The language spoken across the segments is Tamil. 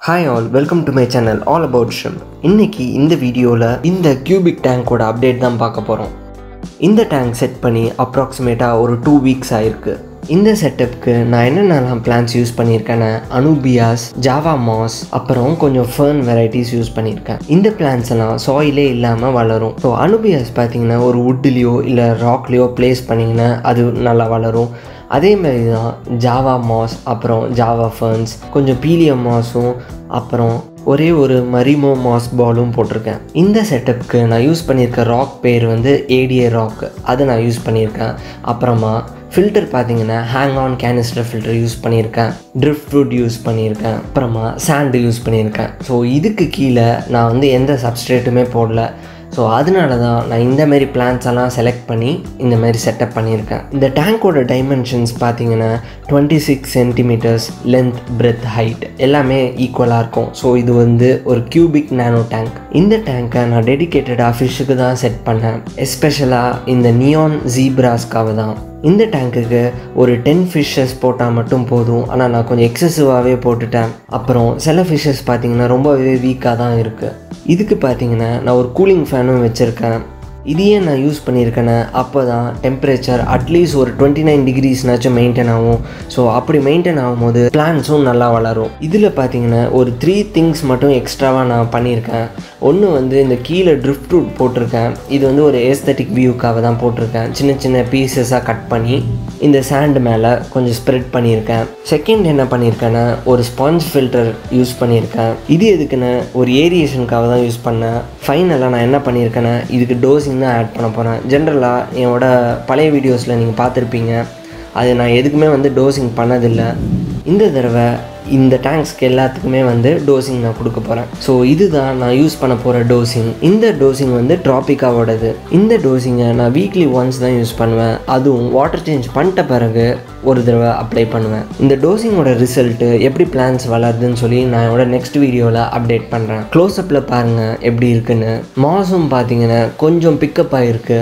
hi all welcome to my channel all about shrimp இன்னைக்கு இந்த வீடியோவில் இந்த கியூபிக் டேங்கோட அப்டேட் தான் பார்க்க போகிறோம் இந்த டேங்க் செட் பண்ணி அப்ராக்சிமேட்டாக ஒரு டூ வீக்ஸ் ஆயிருக்கு இந்த செட்டப்க்கு நான் என்னென்னலாம் பிளான்ஸ் யூஸ் பண்ணியிருக்கேன்னா அனுபியாஸ் ஜாவா மாஸ் அப்புறம் கொஞ்சம் ஃபர்ன் வெரைட்டிஸ் யூஸ் பண்ணியிருக்கேன் இந்த பிளான்ஸ் எல்லாம் சாயிலே இல்லாமல் வளரும் ஸோ அனுபியாஸ் பார்த்தீங்கன்னா ஒரு வுட்லேயோ இல்லை ராக்லேயோ ப்ளேஸ் பண்ணிங்கன்னா அது நல்லா வளரும் அதே மாதிரி தான் ஜாவா மாஸ் அப்புறம் ஜாவா ஃபர்ன்ஸ் கொஞ்சம் பீலியம் மாஸும் அப்புறம் ஒரே ஒரு மரிமோ மாஸ் பாலும் போட்டிருக்கேன் இந்த செட்டப்புக்கு நான் யூஸ் பண்ணியிருக்க ராக் பேர் வந்து ஏடிஏ ராக் அதை நான் யூஸ் பண்ணியிருக்கேன் அப்புறமா ஃபில்டர் பார்த்தீங்கன்னா hang on canister filter use பண்ணியிருக்கேன் ட்ரிஃப்ட் ஃப்ரூட் யூஸ் பண்ணியிருக்கேன் அப்புறமா சாண்டு யூஸ் பண்ணியிருக்கேன் ஸோ இதுக்கு கீழே நான் வந்து எந்த சப்ஸ்ட்ரேட்டுமே போடல ஸோ அதனால தான் நான் இந்த மாதிரி பிளான்ஸ் எல்லாம் செலக்ட் பண்ணி இந்த மாதிரி செட்டப் பண்ணியிருக்கேன் இந்த டேங்கோட டைமென்ஷன்ஸ் பார்த்தீங்கன்னா twenty six centimetres length breadth height எல்லாமே ஈக்குவலாக இருக்கும் ஸோ இது வந்து ஒரு கியூபிக் நானோ டேங்க் இந்த டேங்கை நான் டெடிக்கேட்டடாக ஃபிஷ்ஷுக்கு தான் செட் பண்ணேன் எஸ்பெஷலாக இந்த நியான் ஜீப்ராஸ்க்காக தான் இந்த டேங்க்குக்கு ஒரு டென் ஃபிஷ்ஷஸ் போட்டால் மட்டும் போதும் ஆனால் நான் கொஞ்சம் எக்ஸசிவாகவே போட்டுட்டேன் அப்புறம் சில ஃபிஷ்ஷஸ் பார்த்தீங்கன்னா ரொம்பவே வீக்காக தான் இருக்குது இதுக்கு பார்த்தீங்கன்னா நான் ஒரு கூலிங் ஃபேனும் வச்சுருக்கேன் இது ஏன் நான் யூஸ் பண்ணியிருக்கேன்னா அப்போ தான் டெம்பரேச்சர் அட்லீஸ்ட் ஒரு டுவெண்ட்டி நைன் டிகிரிஸ்னாச்சும் மெயின்டைன் ஆகும் ஸோ அப்படி மெயின்டைன் ஆகும்போது பிளான்ஸும் நல்லா வளரும் இதில் பார்த்தீங்கன்னா ஒரு த்ரீ திங்ஸ் மட்டும் எக்ஸ்ட்ராவாக நான் பண்ணியிருக்கேன் ஒன்று வந்து இந்த கீழே ட்ரிஃப்ட் ரூட் போட்டிருக்கேன் இது வந்து ஒரு ஏஸ்தட்டிக் வியூக்காக தான் போட்டிருக்கேன் சின்ன சின்ன பீசஸாக கட் பண்ணி இந்த சாண்ட் மேலே கொஞ்சம் ஸ்ப்ரெட் பண்ணியிருக்கேன் செகண்ட் என்ன பண்ணியிருக்கேன்னா ஒரு ஸ்பாஞ்ச் ஃபில்டர் யூஸ் பண்ணியிருக்கேன் இது எதுக்குன்னு ஒரு ஏரியேஷனுக்காக தான் யூஸ் பண்ணேன் ஃபைனலாக நான் என்ன பண்ணியிருக்கேன்னா இதுக்கு டோசிங் தான் ஆட் பண்ண போகிறேன் ஜென்ரலாக என்னோட பழைய வீடியோஸில் நீங்கள் பார்த்துருப்பீங்க அது நான் எதுக்குமே வந்து டோசிங் பண்ணதில்லை இந்த தடவை இந்த டேங்க்ஸ்க்கு எல்லாத்துக்குமே வந்து டோசிங் நான் கொடுக்க போகிறேன் ஸோ இதுதான் நான் யூஸ் பண்ண போகிற டோசிங் இந்த டோசிங் வந்து ட்ராபிக்காவோடது இந்த டோசிங்கை நான் வீக்லி ஒன்ஸ் தான் யூஸ் பண்ணுவேன் அதுவும் வாட்டர் சேஞ்ச் பண்ணிட்ட பிறகு ஒரு தடவை அப்ளை பண்ணுவேன் இந்த டோசிங்கோட ரிசல்ட்டு எப்படி பிளான்ஸ் வளருதுன்னு சொல்லி நான் என்னோட நெக்ஸ்ட் வீடியோவில் அப்டேட் பண்ணுறேன் க்ளோஸ்அப்பில் பாருங்கள் எப்படி இருக்குன்னு மாசும் பார்த்தீங்கன்னா கொஞ்சம் பிக்கப் ஆகிருக்கு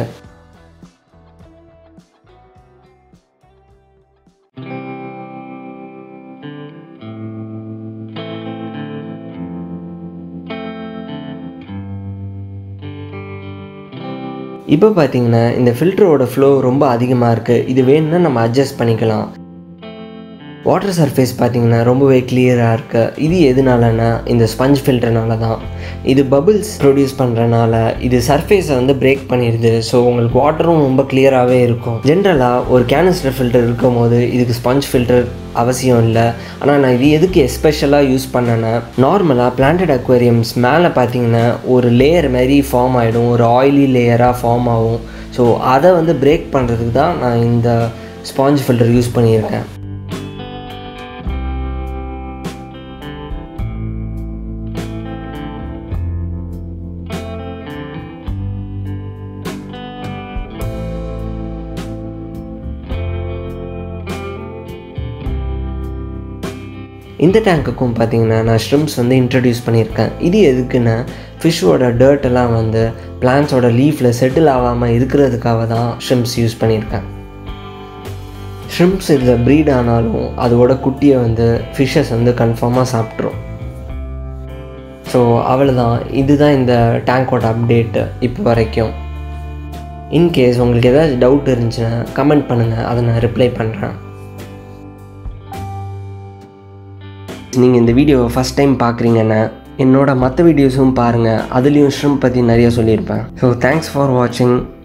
இப்போ பார்த்தீங்கன்னா இந்த ஃபில்டரோட ஃப்ளோ ரொம்ப அதிகமாக இருக்குது இது வேணும்னா நம்ம அட்ஜஸ்ட் பண்ணிக்கலாம் வாட்டர் சர்ஃபேஸ் பார்த்தீங்கன்னா ரொம்பவே கிளியராக இருக்குது இது எதுனாலனா இந்த ஸ்பஞ்ச் ஃபில்டர்னால தான் இது பபிள்ஸ் ப்ரொடியூஸ் பண்ணுறனால இது சர்ஃபேஸை வந்து பிரேக் பண்ணிடுது ஸோ உங்களுக்கு வாட்டரும் ரொம்ப கிளியராகவே இருக்கும் ஜென்ரலாக ஒரு கேனிஸ்டர் ஃபில்டர் இருக்கும் போது இதுக்கு ஸ்பஞ்ச் ஃபில்டர் அவசியம் இல்லை ஆனால் நான் இது எதுக்கு எஸ்பெஷலாக யூஸ் பண்ணேன்னா நார்மலாக பிளான்டட் அக்வேரியம்ஸ் மேலே பார்த்தீங்கன்னா ஒரு லேயர் மாதிரி ஃபார்ம் ஆகிடும் ஒரு ஆயிலி லேயராக ஃபார்ம் ஆகும் ஸோ அதை வந்து பிரேக் பண்ணுறதுக்கு தான் நான் இந்த ஸ்பாஞ்ச் ஃபில்டர் யூஸ் பண்ணியிருக்கேன் இந்த டேங்க்குக்கும் பார்த்தீங்கன்னா நான் ஷ்ரிம்ஸ் வந்து இன்ட்ரடியூஸ் பண்ணியிருக்கேன் இது எதுக்குன்னா ஃபிஷ்ஷோட டர்ட் எல்லாம் வந்து பிளான்ஸோட லீஃபில் செட்டில் ஆகாமல் இருக்கிறதுக்காக தான் ஷ்ரிம்ஸ் யூஸ் பண்ணியிருக்கேன் ஷ்ரிம்ஸ் இதில் ப்ரீட் ஆனாலும் அதோட குட்டியை வந்து ஃபிஷ்ஷஸ் வந்து கன்ஃபார்மாக சாப்பிட்ரும் ஸோ அவ்வளோதான் இதுதான் இந்த டேங்கோட அப்டேட்டு இப்போ வரைக்கும் இன்கேஸ் உங்களுக்கு ஏதாச்சும் டவுட் இருந்துச்சுன்னா கமெண்ட் பண்ணுங்கள் அதை நான் ரிப்ளை பண்ணுறேன் நீங்கள் இந்த வீடியோவை ஃபஸ்ட் டைம் பார்க்குறீங்கன்னா என்னோட மற்ற வீடியோஸும் பாருங்கள் அதுலேயும் ஷ்ரிம் பற்றி நிறைய சொல்லியிருப்பேன் ஸோ தேங்க்ஸ் ஃபார் வாட்சிங்